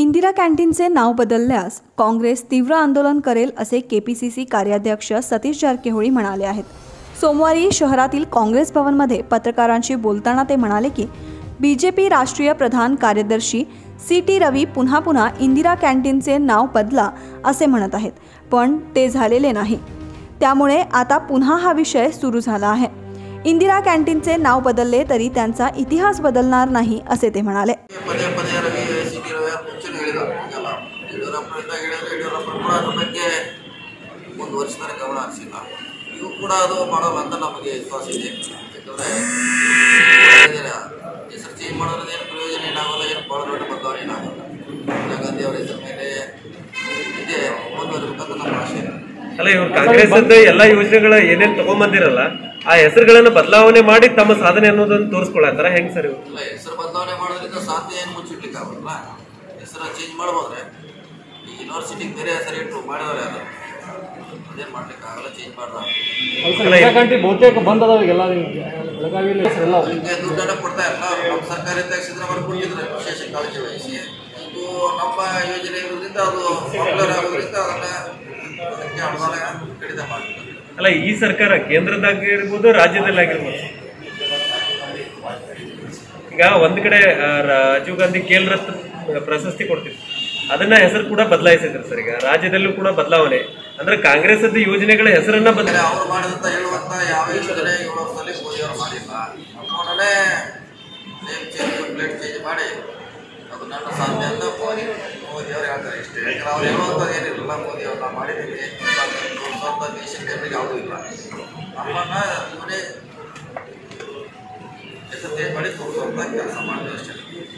इंदिरा कॅन्टीनचे नाव बदलल्यास काँग्रेस तीव्र आंदोलन करेल असे केपीसीसी कार्याध्यक्ष सतीश जारकिहोळी म्हणाले आहेत सोमवारी शहरातील काँग्रेस भवनमध्ये पत्रकारांशी बोलताना ते म्हणाले की बी जे पी राष्ट्रीय प्रधान कार्यदर्शी सी टी रवी पुन्हा पुन्हा इंदिरा कॅन्टीनचे नाव बदला असे म्हणत आहेत पण ते झालेले नाही त्यामुळे आता पुन्हा हा विषय सुरू झाला आहे इंदिरा कॅन्टीनचे नाव बदलले तरी त्यांचा इतिहास बदलणार नाही असे ते म्हणाले ಪದೇ ಪದೇ ರವಿ ಸಿ ಟಿ ರವಿ ಮುಂಚೆನೂ ಹೇಳಿದ ಈಗಲ್ಲ ಯಡಿಯೂರಪ್ಪರಿಂದ ಹೇಳಿದ್ರೆ ಯಡಿಯೂರಪ್ಪ ಕೂಡ ಅದ್ರ ಬಗ್ಗೆ ಮುಂದುವರಿಸ್ತಾರೆ ಗಮನ ಹರಿಸಿಲ್ಲ ಇವು ಕೂಡ ಅದು ಮಾಡೋಲ್ಲ ಅಂತ ನಮಗೆ ವಿಶ್ವಾಸ ಇದೆ ಯಾಕಂದರೆ ಹೆಸರು ಚೇಂಜ್ ಮಾಡೋದ್ರಿಂದ ಏನು ಪ್ರಯೋಜನ ಏನಾಗಲ್ಲ ಏನು ಭಾಳ ದೊಡ್ಡ ಬದಲಾವಣೆ ಏನಾಗಲ್ಲ ಇಂದಿರಾ ಗಾಂಧಿ ಅವರ ಹೆಸರು ಮೇಲೆ ಇದೆ ಮುಂದುವರಿಬೇಕಂತ ನಮ್ಮ ಆಶೆ ಅಲ್ಲ ಇವ್ರು ಕಾಂಗ್ರೆಸ್ ಎಲ್ಲಾ ಯೋಜನೆಗಳ ಏನೇನ್ ತಗೊಂಬಂದಿರಲ್ಲ ಆ ಹೆಸರುಗಳನ್ನ ಬದಲಾವಣೆ ಮಾಡಿ ತಮ್ಮ ಸಾಧನೆ ಅನ್ನೋದನ್ನ ತೋರಿಸ್ಕೊಳತ್ತಾರ ಹೆಂಗ್ ಸರ್ ಇವ್ರು ಇಲ್ಲ ಹೆಸರು ಬದಲಾವಣೆ ಮಾಡೋದ್ರಿಂದ ಸಾಧ್ಯ ಏನು ಮುಚ್ಚಿಡ್ಲಿಕ್ಕೆ ಆಗೋಲ್ಲ ಹೆಸರು ಚೇಂಜ್ ಮಾಡ್ಬೋದ್ರೆ ಈ ಯೂನಿವರ್ಸಿಟಿಗೆ ಬೇರೆ ಹೆಸರು ಇಟ್ಟು ಮಾಡಿದವ್ರೆ ಅದು ಅದೇನು ಮಾಡ್ಲಿಕ್ಕೆ ಆಗಲ್ಲ ಚೇಂಜ್ ಮಾಡ್ದ ಗಂಟೆ ಬಹುತೇಕ ಬಂದ್ ಅದಾವ ಎಲ್ಲ ಬೆಳಗಾವಿಯಲ್ಲಿ ಎಲ್ಲ ಅದಕ್ಕೆ ದುಡ್ಡನ್ನ ಕೊಡ್ತಾ ಇಲ್ಲ ನಮ್ಮ ಸರ್ಕಾರದಿಂದ ಸಿದ್ದರಾಮಯ್ಯ ಕೊಟ್ಟಿದ್ರೆ ವಿಶೇಷ ಕಾಳಜಿ ವಹಿಸಿ ಇದು ನಮ್ಮ ಯೋಜನೆ ಇರೋದ್ರಿಂದ ಅದು ಪಾಪ್ಯುಲರ್ ಆಗೋದ್ರಿಂದ ಅದನ್ನ ಅದಕ್ಕೆ ಅನುದಾನ ಕಡಿತ ಮಾಡ್ತಾರೆ ಅಲ್ಲ ಈ ಸರ್ಕಾರ ಕೇಂದ್ರದಾಗಿರ್ಬೋದು ರಾಜ್ಯದಲ್ಲಾಗಿರ್ಬೋದು ಈಗ ಒಂದ್ ಕಡೆ ಆ, ರಾಜೀವ್ ಗಾಂಧಿ ಖೇಲ್ ರತ್ನ ಪ್ರಶಸ್ತಿ ಕೊಡ್ತಿದ್ರು ಅದನ್ನ ಹೆಸರು ಕೂಡ ಬದಲಾಯಿಸಿದ್ರು ಸರ್ ಈಗ ರಾಜ್ಯದಲ್ಲೂ ಕೂಡ ಬದಲಾವಣೆ ಅಂದ್ರೆ ಕಾಂಗ್ರೆಸ್ ಯೋಜನೆಗಳ ಹೆಸರನ್ನ ಬದಲ ಅಂದ್ರೆ ಅವ್ರು ಮಾಡಿದಂತ ಹೇಳುವಂತ ಯಾವ ಯೋಜನೆ ಏಳು ವರ್ಷದಲ್ಲಿ ಮೋದಿ ಅವರು ಮಾಡಿಲ್ಲ ನೋಡೋಣ ನೇಮ್ ಚೇಂಜ್ ಪ್ಲೇಟ್ ಚೇಂಜ್ ಮಾಡಿ ಅದು ನನ್ನ ಸಾಧ್ಯ ಅಂತ ಮೋದಿ ಮೋದಿ ಅವರು ಹೇಳ್ತಾರೆ ಇಷ್ಟೇ ಯಾಕಂದ್ರೆ ಅವ್ರು ಹೇಳುವಂಥದ್ದು ಏನಿರಲಿಲ್ಲ ಮೋದಿ ಅವ್ರು ನಾವು ಮಾಡಿದ್ದೀವಿ ತೋರಿಸುವಂಥ ದೇಶಕ್ಕೆ ಎದುರಿಗೆ ಯಾವುದೂ ಇಲ್ಲ ನಮ್ಮನ್ನ ಇವರೇ ಹೆಸರು ಚೇಂಜ್ ಮಾಡಿ ತೋರಿಸುವಂಥ ಕೆಲಸ ಮಾಡಿದ್ರು ಅಷ್ಟೇ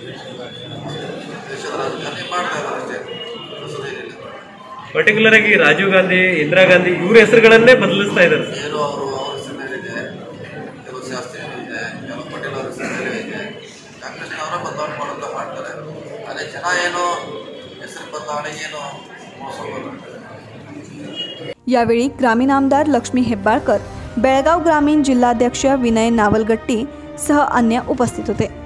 ದೇಶದ ರಾಜಕಾರಣಿ ಮಾಡ್ತಾ ಇದ್ದಾರೆ ಅಷ್ಟೇ ಹೊಸದೇನಿಲ್ಲ ಪರ್ಟಿಕ್ಯುಲರ್ ಆಗಿ ರಾಜೀವ್ ಗಾಂಧಿ ಇಂದಿರಾ ಗಾಂಧಿ ಇವ್ರ ಹೆಸರುಗಳನ್ನೇ ಬದಲಿಸ್ತಾ ಇದ್ದಾರೆ ಸರ್ ಏನು ಅವರು ಅವ್ರ ಹೆಸರಿನಲ್ಲಿದೆ ಕೆಲವು ಶಾಸ್ತ್ರಿ ಇದೆ ಕೆಲವು ಪಟೇಲ್ ಅವ್ರ ಹೆಸರಿನಲ್ಲಿ ಇದೆ ಕಾಂಗ್ರೆಸ್ ಅವರ ಬದಲಾವಣೆ ಮಾಡೋಂತ ಮಾಡ್ತಾರೆ ಅದೇ ಜನ ಏನು ಹೆಸರು ಬದಲಾವಣೆಗೆ ಏನು ಮೋಸ ಹೋಗಲ್ಲ यावेळी ग्रामीण आमदार लक्ष्मी हेब्बाळकर बेळगाव ग्रामीण जिल्हाध्यक्ष विनय नावलगट्टी सह अन्य उपस्थित होते